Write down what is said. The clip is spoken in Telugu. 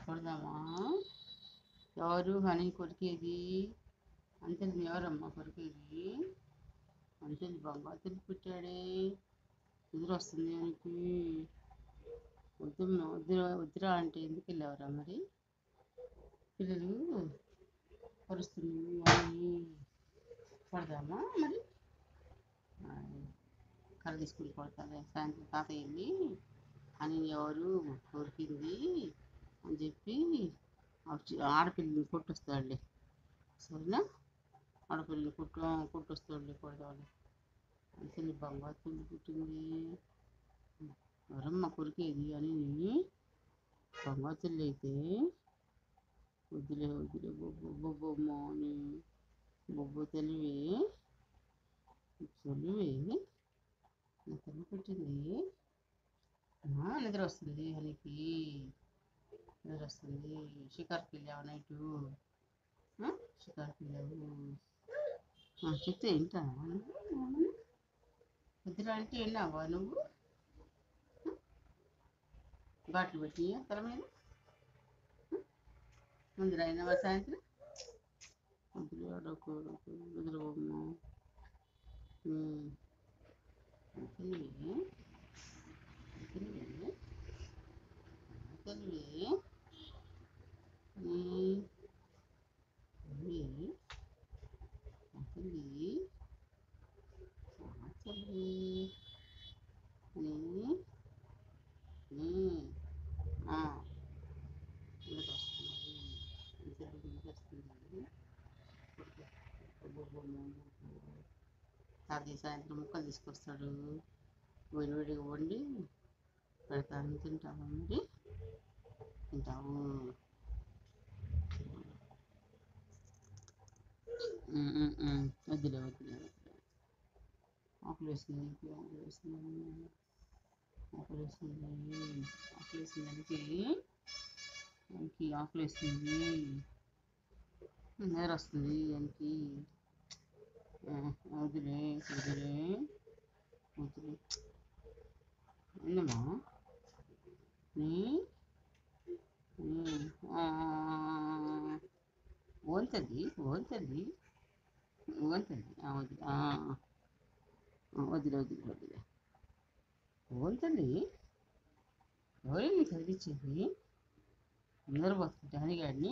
కొడదామా ఎవరు హనీ కొరికేది అంతేది ఎవరమ్మా కొరికేది అంతేది బంగారు పెట్టాడే ఎదురు వస్తుంది ఆయనకి వద్దమ్మా వద్దురా వద్దురా అంటే ఎందుకు వెళ్ళావరా మరి పిల్లలు పరుస్తుంది అని కొడదామా మరి ఆయ్, కర్ర తీసుకుని కొడతాలే సాయంత్రం తాతయ్య వెళ్ళి అని ఎవరు కొరికింది అని చెప్పి ఆ చి- ఆడపిల్లని కొట్టొస్తాడులే సరేనా ఆడపిల్లని కొట్టు కొట్టొస్తాడులే కొడదాం అంతే బంగారు తల్లి పుట్టింది ఎవరమ్మ కొరికేది అని బంగారు తల్లి అయితే వద్దులే వద్దులే బొబ్బు బొబ్బమ్మ అని బొబ్బు తెలివి తెలివి నా తల్లి పుట్టింది ఆ, నిద్ర వస్తుంది హనికి నిద్ర వస్తుంది షికార్కి వెళ్ళావు నైటు ఆ, షికార్కి వెళ్ళావు ఆ, చెప్తే వింటావా నువ్వు నిద్ర అంటే విన్నావా నువ్వు బాటిల్ పెట్టి తల మీద ముందు అయినావా సాయంత్రం వద్దులే అడకు అడకు నిద్రపోమ్మా తెలివి తెలివి తెలివి తెలివి తెలివి తెలివి నీ నీ ఆ ఇంటికి వస్తుంది ఇంటికి వస్తుంది తాతయ్య సాయంత్రం ముక్కలు తీసుకొస్తాడు వేడి వేడిగా వండి పెడతాను తింటావా మరి తింటావు ఉమ్, ఉమ్, ఉమ్. వద్దులే వద్దులే వద్దులే ఆకులు వేసింది నీకు ఆకులు వేసింది ఆకులు వేసింది ఆకులు వేసింది దానికి దానికి ఆకులు వేసింది నేర వస్తుంది దానికి ఆ, వదిలే వదిలే వదిలే ఏందమ్మా నీ ఓంతది ఓంతది ఓంతది వదిలే ఆ, ఆ, వదిలే వదిలే వదిలే ఓంతది ఎవరైనా చదివించేది అందరూ పోతుంటే హరిగాడిని